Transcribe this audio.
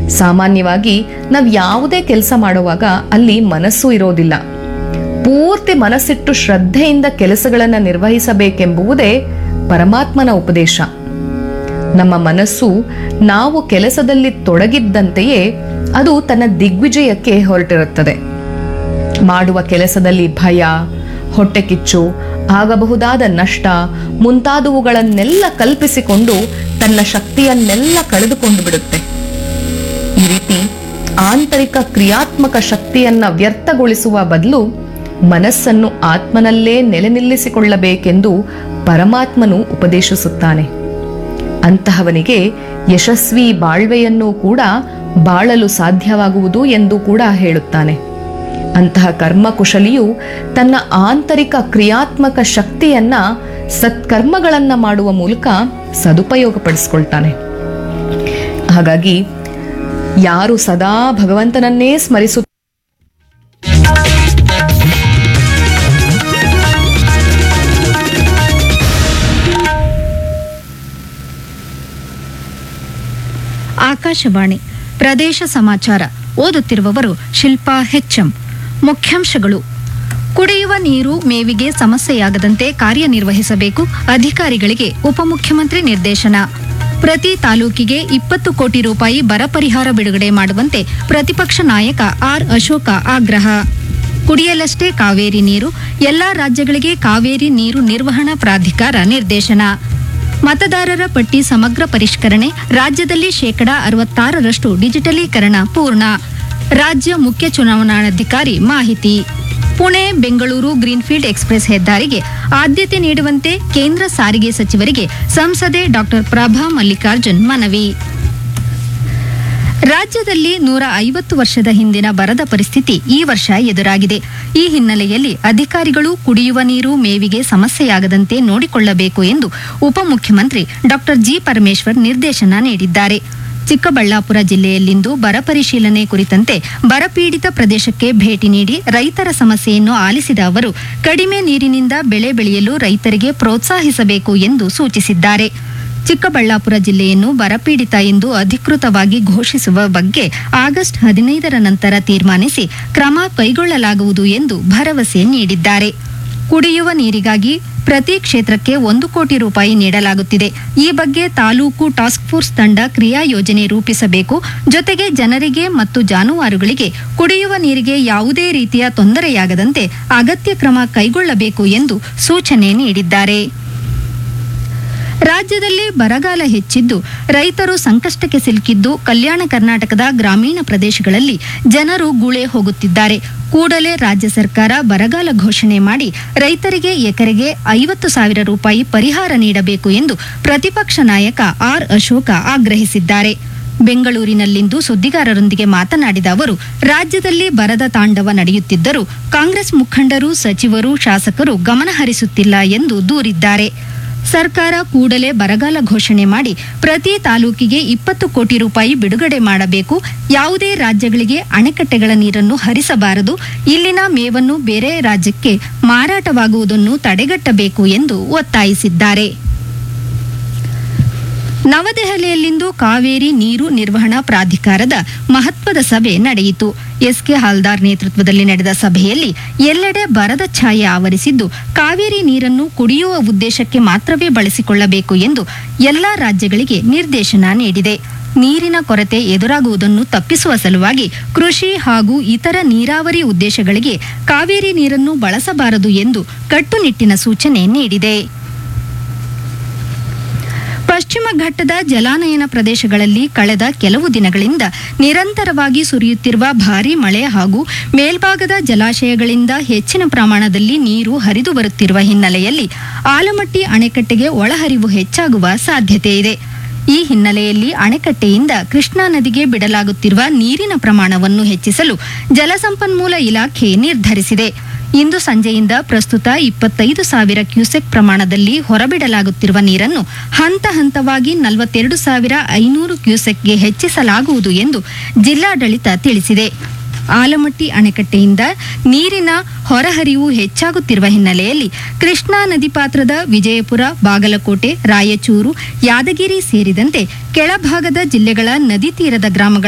ಸಾಮಾನ್ಯವಾಗಿ ನಾವು ಯಾವುದೇ ಕೆಲಸ ಮಾಡುವಾಗ ಅಲ್ಲಿ ಮನಸ್ಸು ಇರೋದಿಲ್ಲ ಪೂರ್ತಿ ಮನಸ್ಸಿಟ್ಟು ಶ್ರದ್ಧೆಯಿಂದ ಕೆಲಸಗಳನ್ನು ನಿರ್ವಹಿಸಬೇಕೆಂಬುವುದೇ ಪರಮಾತ್ಮನ ಉಪದೇಶ ನಮ್ಮ ಮನಸ್ಸು ನಾವು ಕೆಲಸದಲ್ಲಿ ತೊಡಗಿದ್ದಂತೆಯೇ ಅದು ತನ್ನ ದಿಗ್ವಿಜಯಕ್ಕೆ ಹೊರಟಿರುತ್ತದೆ ಮಾಡುವ ಕೆಲಸದಲ್ಲಿ ಭಯ ಹೊಟ್ಟೆ ಕಿಚ್ಚು ಆಗಬಹುದಾದ ನಷ್ಟ ಮುಂತಾದವುಗಳನ್ನೆಲ್ಲ ಕಲ್ಪಿಸಿಕೊಂಡು ತನ್ನ ಶಕ್ತಿಯನ್ನೆಲ್ಲ ಕಳೆದುಕೊಂಡು ಬಿಡುತ್ತೆ ಈ ರೀತಿ ಆಂತರಿಕ ಕ್ರಿಯಾತ್ಮಕ ಶಕ್ತಿಯನ್ನ ವ್ಯರ್ಥಗೊಳಿಸುವ ಬದಲು ಮನಸ್ಸನ್ನು ಆತ್ಮನಲ್ಲೇ ನೆಲೆ ನಿಲ್ಲಿಸಿಕೊಳ್ಳಬೇಕೆಂದು ಪರಮಾತ್ಮನು ಉಪದೇಶಿಸುತ್ತಾನೆ ಅಂತಹವನಿಗೆ ಯಶಸ್ವಿ ಬಾಳ್ವೆಯನ್ನು ಕೂಡ ಬಾಳಲು ಸಾಧ್ಯವಾಗುವುದು ಎಂದು ಕೂಡ ಹೇಳುತ್ತಾನೆ ಅಂತಹ ಕರ್ಮಕುಶಲಿಯು ತನ್ನ ಆಂತರಿಕ ಕ್ರಿಯಾತ್ಮಕ ಶಕ್ತಿಯನ್ನ ಸತ್ಕರ್ಮಗಳನ್ನ ಮಾಡುವ ಮೂಲಕ ಸದುಪಯೋಗಪಡಿಸ್ಕೊಳ್ತಾನೆ ಹಾಗಾಗಿ ಯಾರು ಸದಾ ಭಗವಂತನನ್ನೇ ಸ್ಮರಿಸು ಆಕಾಶವಾಣಿ ಪ್ರದೇಶ ಸಮಾಚಾರ ಓದುತ್ತಿರುವವರು ಶಿಲ್ಪಾ ಹೆಚ್ಎಂ ಮುಖ್ಯಾಂಶಗಳು ಕುಡಿಯುವ ನೀರು ಮೇವಿಗೆ ಸಮಸ್ಯೆಯಾಗದಂತೆ ಕಾರ್ಯನಿರ್ವಹಿಸಬೇಕು ಅಧಿಕಾರಿಗಳಿಗೆ ಉಪಮುಖ್ಯಮಂತ್ರಿ ನಿರ್ದೇಶನ ಪ್ರತಿ ತಾಲೂಕಿಗೆ ಇಪ್ಪತ್ತು ಕೋಟಿ ರೂಪಾಯಿ ಬರ ಪರಿಹಾರ ಬಿಡುಗಡೆ ಮಾಡುವಂತೆ ಪ್ರತಿಪಕ್ಷ ನಾಯಕ ಆರ್ ಅಶೋಕ ಆಗ್ರಹ ಕುಡಿಯಲಷ್ಟೇ ಕಾವೇರಿ ನೀರು ಎಲ್ಲಾ ರಾಜ್ಯಗಳಿಗೆ ಕಾವೇರಿ ನೀರು ನಿರ್ವಹಣಾ ಪ್ರಾಧಿಕಾರ ನಿರ್ದೇಶನ ಮತದಾರರ ಪಟ್ಟಿ ಸಮಗ್ರ ಪರಿಷ್ಕರಣೆ ರಾಜ್ಯದಲ್ಲಿ ಶೇಕಡಾ ಅರವತ್ತಾರರಷ್ಟು ಡಿಜಿಟಲೀಕರಣ ಪೂರ್ಣ ರಾಜ್ಯ ಮುಖ್ಯ ಚುನಾವಣಾಧಿಕಾರಿ ಮಾಹಿತಿ ಪುಣೆ ಬೆಂಗಳೂರು ಗ್ರೀನ್ಫೀಲ್ಡ್ ಎಕ್ಸ್ಪ್ರೆಸ್ ಹೆದ್ದಾರಿಗೆ ಆದ್ಯತೆ ನೀಡುವಂತೆ ಕೇಂದ್ರ ಸಾರಿಗೆ ಸಚಿವರಿಗೆ ಸಂಸದೆ ಡಾಕ್ಟರ್ ಪ್ರಭಾ ಮಲ್ಲಿಕಾರ್ಜುನ್ ಮನವಿ ರಾಜ್ಯದಲ್ಲಿ ನೂರ ಐವತ್ತು ವರ್ಷದ ಹಿಂದಿನ ಬರದ ಪರಿಸ್ಥಿತಿ ಈ ವರ್ಷ ಎದುರಾಗಿದೆ ಈ ಹಿನ್ನೆಲೆಯಲ್ಲಿ ಅಧಿಕಾರಿಗಳು ಕುಡಿಯುವ ನೀರು ಮೇವಿಗೆ ಸಮಸ್ಯೆಯಾಗದಂತೆ ನೋಡಿಕೊಳ್ಳಬೇಕು ಎಂದು ಉಪಮುಖ್ಯಮಂತ್ರಿ ಡಾಕ್ಟರ್ ಜಿ ಪರಮೇಶ್ವರ್ ನಿರ್ದೇಶನ ನೀಡಿದ್ದಾರೆ ಚಿಕ್ಕಬಳ್ಳಾಪುರ ಜಿಲ್ಲೆಯಲ್ಲಿಂದು ಬರ ಪರಿಶೀಲನೆ ಕುರಿತಂತೆ ಬರಪೀಡಿತ ಪ್ರದೇಶಕ್ಕೆ ಭೇಟಿ ನೀಡಿ ರೈತರ ಸಮಸ್ಯೆಯನ್ನು ಆಲಿಸಿದ ಅವರು ಕಡಿಮೆ ನೀರಿನಿಂದ ಬೆಳೆ ಬೆಳೆಯಲು ರೈತರಿಗೆ ಪ್ರೋತ್ಸಾಹಿಸಬೇಕು ಎಂದು ಸೂಚಿಸಿದ್ದಾರೆ ಚಿಕ್ಕಬಳ್ಳಾಪುರ ಜಿಲ್ಲೆಯನ್ನು ಬರಪೀಡಿತ ಎಂದು ಅಧಿಕೃತವಾಗಿ ಘೋಷಿಸುವ ಬಗ್ಗೆ ಆಗಸ್ಟ್ ಹದಿನೈದರ ನಂತರ ತೀರ್ಮಾನಿಸಿ ಕ್ರಮ ಕೈಗೊಳ್ಳಲಾಗುವುದು ಎಂದು ಭರವಸೆ ನೀಡಿದ್ದಾರೆ ಕುಡಿಯುವ ನೀರಿಗಾಗಿ ಪ್ರತಿ ಕ್ಷೇತ್ರಕ್ಕೆ ಒಂದು ಕೋಟಿ ರೂಪಾಯಿ ನೀಡಲಾಗುತ್ತಿದೆ ಈ ಬಗ್ಗೆ ತಾಲೂಕು ಟಾಸ್ಕ್ ಫೋರ್ಸ್ ತಂಡ ಕ್ರಿಯಾ ಯೋಜನೆ ರೂಪಿಸಬೇಕು ಜೊತೆಗೆ ಜನರಿಗೆ ಮತ್ತು ಜಾನುವಾರುಗಳಿಗೆ ಕುಡಿಯುವ ನೀರಿಗೆ ಯಾವುದೇ ರೀತಿಯ ತೊಂದರೆಯಾಗದಂತೆ ಅಗತ್ಯ ಕ್ರಮ ಕೈಗೊಳ್ಳಬೇಕು ಎಂದು ಸೂಚನೆ ನೀಡಿದ್ದಾರೆ ರಾಜ್ಯದಲ್ಲಿ ಬರಗಾಲ ಹೆಚ್ಚಿದ್ದು ರೈತರು ಸಂಕಷ್ಟಕ್ಕೆ ಸಿಲುಕಿದ್ದು ಕಲ್ಯಾಣ ಕರ್ನಾಟಕದ ಗ್ರಾಮೀಣ ಪ್ರದೇಶಗಳಲ್ಲಿ ಜನರು ಗುಳೆ ಹೋಗುತ್ತಿದ್ದಾರೆ ಕೂಡಲೇ ರಾಜ್ಯ ಸರ್ಕಾರ ಬರಗಾಲ ಘೋಷಣೆ ಮಾಡಿ ರೈತರಿಗೆ ಎಕರೆಗೆ ಐವತ್ತು ಸಾವಿರ ರೂಪಾಯಿ ಪರಿಹಾರ ನೀಡಬೇಕು ಎಂದು ಪ್ರತಿಪಕ್ಷ ನಾಯಕ ಆರ್ ಅಶೋಕ ಆಗ್ರಹಿಸಿದ್ದಾರೆ ಬೆಂಗಳೂರಿನಲ್ಲಿಂದು ಸುದ್ದಿಗಾರರೊಂದಿಗೆ ಮಾತನಾಡಿದ ಅವರು ರಾಜ್ಯದಲ್ಲಿ ಬರದ ತಾಂಡವ ನಡೆಯುತ್ತಿದ್ದರೂ ಕಾಂಗ್ರೆಸ್ ಮುಖಂಡರು ಸಚಿವರು ಶಾಸಕರು ಗಮನಹರಿಸುತ್ತಿಲ್ಲ ಎಂದು ದೂರಿದ್ದಾರೆ ಸರ್ಕಾರ ಕೂಡಲೇ ಬರಗಾಲ ಘೋಷಣೆ ಮಾಡಿ ಪ್ರತಿ ತಾಲೂಕಿಗೆ ಇಪ್ಪತ್ತು ಕೋಟಿ ರೂಪಾಯಿ ಬಿಡುಗಡೆ ಮಾಡಬೇಕು ಯಾವುದೇ ರಾಜ್ಯಗಳಿಗೆ ಅಣೆಕಟ್ಟೆಗಳ ನೀರನ್ನು ಹರಿಸಬಾರದು ಇಲ್ಲಿನ ಮೇವನ್ನು ಬೇರೆ ರಾಜ್ಯಕ್ಕೆ ಮಾರಾಟವಾಗುವುದನ್ನು ತಡೆಗಟ್ಟಬೇಕು ಎಂದು ಒತ್ತಾಯಿಸಿದ್ದಾರೆ ನವದೆಹಲಿಯಲ್ಲಿಂದು ಕಾವೇರಿ ನೀರು ನಿರ್ವಹಣಾ ಪ್ರಾಧಿಕಾರದ ಮಹತ್ವದ ಸಭೆ ನಡೆಯಿತು ಎಸ್ಕೆ ಹಾಲ್ದಾರ್ ನೇತೃತ್ವದಲ್ಲಿ ನಡೆದ ಸಭೆಯಲ್ಲಿ ಎಲ್ಲೆಡೆ ಬರದ ಛಾಯೆ ಆವರಿಸಿದ್ದು ಕಾವೇರಿ ನೀರನ್ನು ಕುಡಿಯುವ ಉದ್ದೇಶಕ್ಕೆ ಮಾತ್ರವೇ ಬಳಸಿಕೊಳ್ಳಬೇಕು ಎಂದು ಎಲ್ಲಾ ರಾಜ್ಯಗಳಿಗೆ ನಿರ್ದೇಶನ ನೀಡಿದೆ ನೀರಿನ ಕೊರತೆ ಎದುರಾಗುವುದನ್ನು ತಪ್ಪಿಸುವ ಸಲುವಾಗಿ ಕೃಷಿ ಹಾಗೂ ಇತರ ನೀರಾವರಿ ಉದ್ದೇಶಗಳಿಗೆ ಕಾವೇರಿ ನೀರನ್ನು ಬಳಸಬಾರದು ಎಂದು ಕಟ್ಟುನಿಟ್ಟಿನ ಸೂಚನೆ ನೀಡಿದೆ ಪಶ್ಚಿಮ ಘಟ್ಟದ ಜಲಾನಯನ ಪ್ರದೇಶಗಳಲ್ಲಿ ಕಳೆದ ಕೆಲವು ದಿನಗಳಿಂದ ನಿರಂತರವಾಗಿ ಸುರಿಯುತ್ತಿರುವ ಭಾರೀ ಮಳೆ ಹಾಗೂ ಮೇಲ್ಭಾಗದ ಜಲಾಶಯಗಳಿಂದ ಹೆಚ್ಚಿನ ಪ್ರಮಾಣದಲ್ಲಿ ನೀರು ಹರಿದು ಬರುತ್ತಿರುವ ಹಿನ್ನೆಲೆಯಲ್ಲಿ ಆಲಮಟ್ಟಿ ಅಣೆಕಟ್ಟೆಗೆ ಒಳಹರಿವು ಹೆಚ್ಚಾಗುವ ಸಾಧ್ಯತೆ ಇದೆ ಈ ಹಿನ್ನೆಲೆಯಲ್ಲಿ ಅಣೆಕಟ್ಟೆಯಿಂದ ಕೃಷ್ಣಾ ನದಿಗೆ ಬಿಡಲಾಗುತ್ತಿರುವ ನೀರಿನ ಪ್ರಮಾಣವನ್ನು ಹೆಚ್ಚಿಸಲು ಜಲಸಂಪನ್ಮೂಲ ಇಲಾಖೆ ನಿರ್ಧರಿಸಿದೆ ಇಂದು ಸಂಜೆಯಿಂದ ಪ್ರಸ್ತುತ ಇಪ್ಪತ್ತೈದು ಸಾವಿರ ಕ್ಯೂಸೆಕ್ ಪ್ರಮಾಣದಲ್ಲಿ ಹೊರಬಿಡಲಾಗುತ್ತಿರುವ ನೀರನ್ನು ಹಂತ ಹಂತವಾಗಿ ನಲವತ್ತೆರಡು ಸಾವಿರ ಐನೂರು ಕ್ಯೂಸೆಕ್ಗೆ ಹೆಚ್ಚಿಸಲಾಗುವುದು ಎಂದು ಜಿಲ್ಲಾಡಳಿತ ತಿಳಿಸಿದೆ ಆಲಮಟ್ಟಿ ಅಣೆಕಟ್ಟೆಯಿಂದ ನೀರಿನ ಹೊರಹರಿವು ಹೆಚ್ಚಾಗುತ್ತಿರುವ ಹಿನ್ನೆಲೆಯಲ್ಲಿ ಕೃಷ್ಣಾ ನದಿ ಪಾತ್ರದ ವಿಜಯಪುರ ಬಾಗಲಕೋಟೆ ರಾಯಚೂರು ಯಾದಗಿರಿ ಸೇರಿದಂತೆ ಕೆಳಭಾಗದ ಜಿಲ್ಲೆಗಳ ನದಿ ತೀರದ ಗ್ರಾಮಗಳ